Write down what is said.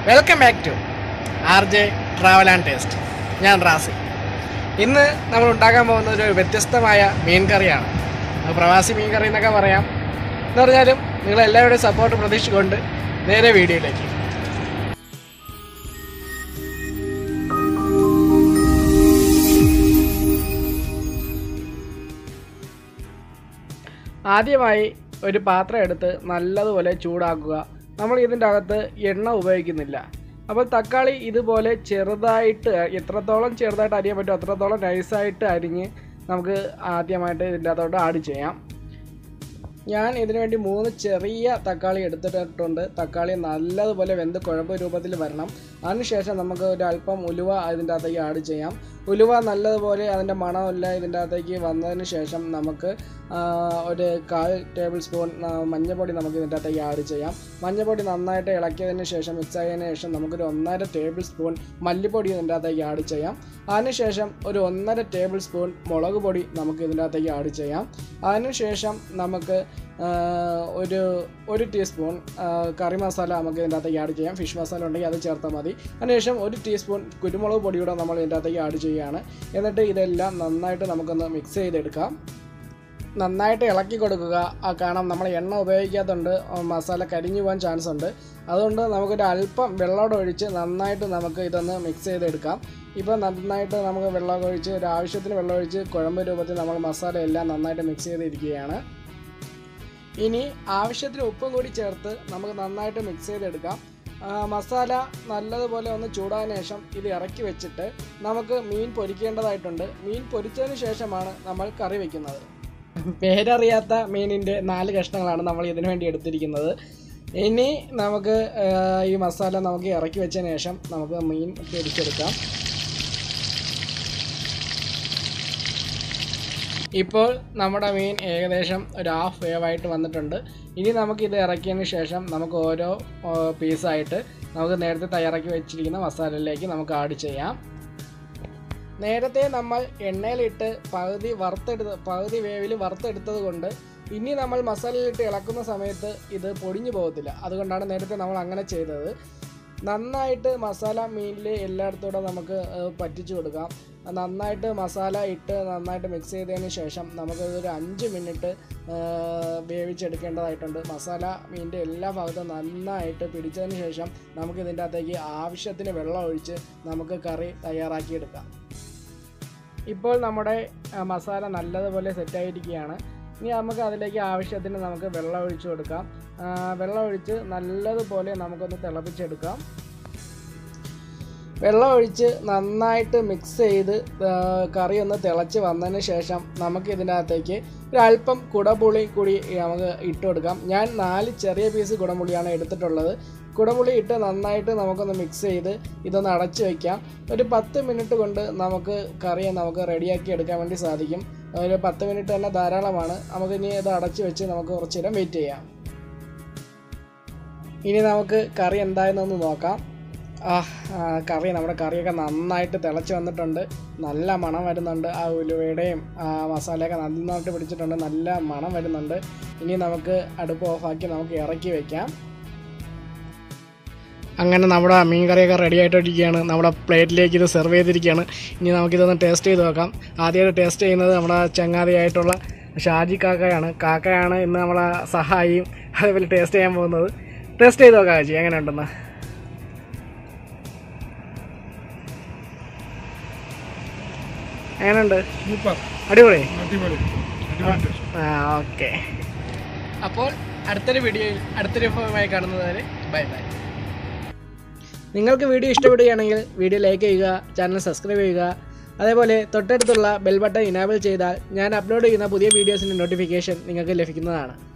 welcome back to R J travel and taste ഞാൻ റാസി ഇന്ന് നമ്മൾ ഉണ്ടാക്കാൻ പോകുന്നത് ഒരു വ്യത്യസ്തമായ മീൻ കറിയാണ് അത് പ്രവാസി മീൻ കറി എന്നൊക്കെ പറയാം എന്ന് പറഞ്ഞാലും നിങ്ങളെല്ലാവരുടെയും സപ്പോർട്ട് പ്രതീക്ഷിച്ചുകൊണ്ട് നേരെ വീഡിയോയിലേക്ക് ആദ്യമായി ഒരു പാത്രം എടുത്ത് നല്ലതുപോലെ ചൂടാക്കുക നമ്മൾ ഇതിൻ്റെ അകത്ത് എണ്ണ ഉപയോഗിക്കുന്നില്ല അപ്പോൾ തക്കാളി ഇതുപോലെ ചെറുതായിട്ട് എത്രത്തോളം ചെറുതായിട്ട് അരിയാൻ പറ്റുമോ അത്രത്തോളം നൈസായിട്ട് അരിഞ്ഞ് നമുക്ക് ആദ്യമായിട്ട് ഇതിൻ്റെ അകത്തോട്ട് ആഡ് ചെയ്യാം ഞാൻ ഇതിനു വേണ്ടി മൂന്ന് ചെറിയ തക്കാളി എടുത്തിട്ടുണ്ട് തക്കാളി നല്ലതുപോലെ വെന്ത് കുഴമ്പ് രൂപത്തിൽ വരണം അതിനുശേഷം നമുക്ക് ഒരു അല്പം ഉലുവ ഇതിൻ്റെ അകത്തേക്ക് ആഡ് ചെയ്യാം ഉലുവ നല്ലതുപോലെ അതിൻ്റെ മണമെല്ലാം ഇതിൻ്റെ അകത്തേക്ക് വന്നതിന് ശേഷം നമുക്ക് ആ, ഒരു കാൽ ടേബിൾ സ്പൂൺ ആ, മഞ്ഞൾപ്പൊടി നമുക്ക് ഇതിൻ്റെ അകത്തേക്ക് ആഡ് ചെയ്യാം മഞ്ഞൾപ്പൊടി നന്നായിട്ട് ഇളക്കിയതിന് ശേഷം മിക്സ് ആയതിനു ശേഷം നമുക്കൊരു ഒന്നര ടേബിൾ സ്പൂൺ മല്ലിപ്പൊടി ഇതിൻ്റെ അകത്തേക്ക് ആഡ് ചെയ്യാം അതിനുശേഷം ഒരു ഒന്നര ടേബിൾ സ്പൂൺ മുളക് പൊടി നമുക്ക് ഇതിൻ്റെ അകത്തേക്ക് ആഡ് ചെയ്യാം അതിനുശേഷം നമുക്ക് ആ, ഒരു ഒരു ടീസ്പൂൺ ആ, കറി മസാല നമുക്ക് ഇതിൻ്റെ അകത്തേക്ക് ആഡ് ചെയ്യാം ഫിഷ് മസാല ഉണ്ടെങ്കിൽ അത് ചേർത്താൽ മതി അതിനുശേഷം ഒരു ടീസ്പൂൺ കുരുമുളക് പൊടി കൂടെ നമ്മൾ ഇതിൻ്റെ അകത്തേക്ക് ആഡ് ചെയ്യുകയാണ് എന്നിട്ട് ഇതെല്ലാം നന്നായിട്ട് നമുക്കൊന്ന് മിക്സ് ചെയ്തെടുക്കാം നന്നായിട്ട് ഇളക്കി കൊടുക്കുക ആ കാരണം നമ്മൾ എണ്ണ ഉപയോഗിക്കാത്തതുകൊണ്ട് മസാല കരിഞ്ഞു പോകാൻ ചാൻസ് ഉണ്ട് അതുകൊണ്ട് നമുക്കൊരു അല്പം വെള്ളം ഒഴിച്ച് നന്നായിട്ട് നമുക്ക് ഇതൊന്ന് മിക്സ് ചെയ്തെടുക്കാം ഇപ്പോൾ നന്നായിട്ട് നമുക്ക് വെള്ളം ഒഴിച്ച് ഒരു ആവശ്യത്തിന് വെള്ളം ഒഴിച്ച് കുഴമ്പ് രൂപത്തിൽ നമ്മൾ മസാല എല്ലാം നന്നായിട്ട് മിക്സ് ചെയ്തിരിക്കുകയാണ് ഇനി ആവശ്യത്തിന് ഉപ്പും കൂടി ചേർത്ത് നമുക്ക് നന്നായിട്ട് മിക്സ് ചെയ്തെടുക്കാം ആ, മസാല നല്ലതുപോലെ ഒന്ന് ചൂടാതിന് ശേഷം ഇത് ഇറക്കി വെച്ചിട്ട് നമുക്ക് മീൻ പൊരിക്കേണ്ടതായിട്ടുണ്ട് മീൻ പൊരിച്ചതിന് ശേഷമാണ് നമ്മൾ കറി വെക്കുന്നത് പേരറിയാത്ത മീനിൻ്റെ നാല് കഷ്ണങ്ങളാണ് നമ്മൾ ഇതിനു വേണ്ടി എടുത്തിരിക്കുന്നത് ഇനി നമുക്ക് ആ, ഈ മസാല നമുക്ക് ഇറക്കി വെച്ചതിന് ശേഷം നമുക്ക് മീൻ പൊരിച്ചെടുക്കാം ഇപ്പോൾ നമ്മുടെ മീൻ ഏകദേശം ഒരു ഹാഫ് വേവായിട്ട് വന്നിട്ടുണ്ട് ഇനി നമുക്ക് ഇത് ഇറക്കിയതിന് ശേഷം നമുക്ക് ഓരോ ആ, പീസായിട്ട് നമുക്ക് നേരത്തെ തയ്യാറാക്കി വെച്ചിരിക്കുന്ന മസാലയിലേക്ക് നമുക്ക് ആഡ് ചെയ്യാം നേരത്തെ നമ്മൾ എണ്ണയിലിട്ട് പകുതി വറുത്തെടുത്ത് പകുതി വേവിൽ വറുത്തെടുത്തത് കൊണ്ട് ഇനി നമ്മൾ മസാലയിലിട്ട് ഇളക്കുന്ന സമയത്ത് ഇത് പൊടിഞ്ഞു പോകത്തില്ല അതുകൊണ്ടാണ് നേരത്തെ നമ്മൾ അങ്ങനെ ചെയ്തത് നന്നായിട്ട് മസാല മീനിൽ എല്ലായിടത്തൂടെ നമുക്ക് ഏഹ്, പറ്റിച്ചു കൊടുക്കാം നന്നായിട്ട് മസാല ഇട്ട് നന്നായിട്ട് മിക്സ് ചെയ്തതിന് ശേഷം നമുക്ക് ഒരു അഞ്ച് മിനിറ്റ് ഏഹ്, വേവിച്ചെടുക്കേണ്ടതായിട്ടുണ്ട് മസാല മീനിൻ്റെ എല്ലാ ഭാഗത്തും നന്നായിട്ട് പിടിച്ചതിന് ശേഷം നമുക്ക് ഇതിൻ്റെ അകത്തേക്ക് ആവശ്യത്തിന് വെള്ളം ഒഴിച്ച് നമുക്ക് കറി തയ്യാറാക്കിയെടുക്കാം ഇപ്പോൾ നമ്മുടെ ആ, മസാല നല്ലതുപോലെ സെറ്റായിരിക്കുകയാണ് ഇനി നമുക്ക് അതിലേക്ക് ആവശ്യത്തിന് നമുക്ക് വെള്ളം ഒഴിച്ചു കൊടുക്കാം ആ, വെള്ളം ഒഴിച്ച് നല്ലതുപോലെ നമുക്കൊന്ന് തിളപ്പിച്ചെടുക്കാം വെള്ളം ഒഴിച്ച് നന്നായിട്ട് മിക്സ് ചെയ്ത് ആ, കറി ഒന്ന് തിളച്ച് വന്നതിന് ശേഷം നമുക്ക് ഇതിനകത്തേക്ക് ഒരു അല്പം കുടപുളി കൂടി നമുക്ക് ഇട്ട് കൊടുക്കാം ഞാൻ നാല് ചെറിയ പീസ് കുടംപുളിയാണ് എടുത്തിട്ടുള്ളത് കുടംപുളി ഇട്ട് നന്നായിട്ട് നമുക്കൊന്ന് മിക്സ് ചെയ്ത് ഇതൊന്ന് അടച്ച് വയ്ക്കാം ഒരു പത്ത് മിനിറ്റ് കൊണ്ട് നമുക്ക് കറി നമുക്ക് റെഡിയാക്കി എടുക്കാൻ വേണ്ടി സാധിക്കും ഒരു പത്ത് മിനിറ്റ് തന്നെ ധാരാളമാണ് നമുക്ക് ഇനി ഇത് അടച്ച് വെച്ച് നമുക്ക് കുറച്ച് നേരം വെയിറ്റ് ചെയ്യാം ഇനി നമുക്ക് കറി എന്തായെന്നൊന്ന് നോക്കാം ആ ആ, കറി നമ്മുടെ കറിയൊക്കെ നന്നായിട്ട് തിളച്ച് വന്നിട്ടുണ്ട് നല്ല മണം വരുന്നുണ്ട് ആ ഉലുവയുടെയും ആ മസാലയൊക്കെ നന്നായിട്ട് പിടിച്ചിട്ടുണ്ട് നല്ല മണം വരുന്നുണ്ട് ഇനി നമുക്ക് അടുപ്പ് ഓഫാക്കി നമുക്ക് ഇറക്കി വയ്ക്കാം അങ്ങനെ നമ്മുടെ മീൻ കറിയൊക്കെ റെഡി ആയിട്ടിരിക്കുകയാണ് നമ്മുടെ പ്ലേറ്റിലേക്ക് ഇത് സെർവ് ചെയ്തിരിക്കുകയാണ് ഇനി നമുക്കിതൊന്ന് ടേസ്റ്റ് ചെയ്ത് നോക്കാം ആദ്യമായിട്ട് ടേസ്റ്റ് ചെയ്യുന്നത് നമ്മുടെ ചങ്ങാതിയായിട്ടുള്ള ഷാജി കാക്കയാണ് കാക്കയാണ് ഇന്ന് നമ്മളെ സഹായിയും അതേപോലെ ടേസ്റ്റ് ചെയ്യാൻ പോകുന്നത് ടേസ്റ്റ് ചെയ്ത് നോക്കാം ചേച്ചി എങ്ങനെ ഉണ്ടെന്ന് എങ്ങനെയുണ്ട് സൂപ്പർ അടിപൊളി അടിപൊളി അടിപൊളി ടേസ്റ്റ് ആ ഓക്കെ അപ്പോൾ അടുത്തൊരു വീഡിയോയിൽ അടുത്തൊരു വിഭവമായി കാണുന്നതുവരെ ബൈ ബൈ നിങ്ങൾക്ക് വീഡിയോ ഇഷ്ടപ്പെടുകയാണെങ്കിൽ വീഡിയോ ലൈക്ക് ചെയ്യുക ചാനൽ സബ്സ്ക്രൈബ് ചെയ്യുക അതേപോലെ തൊട്ടടുത്തുള്ള ബെൽ ബട്ടൺ ഇനാബിൾ ചെയ്താൽ ഞാൻ അപ്ലോഡ് ചെയ്യുന്ന പുതിയ വീഡിയോസിൻ്റെ നോട്ടിഫിക്കേഷൻ നിങ്ങൾക്ക് ലഭിക്കുന്നതാണ്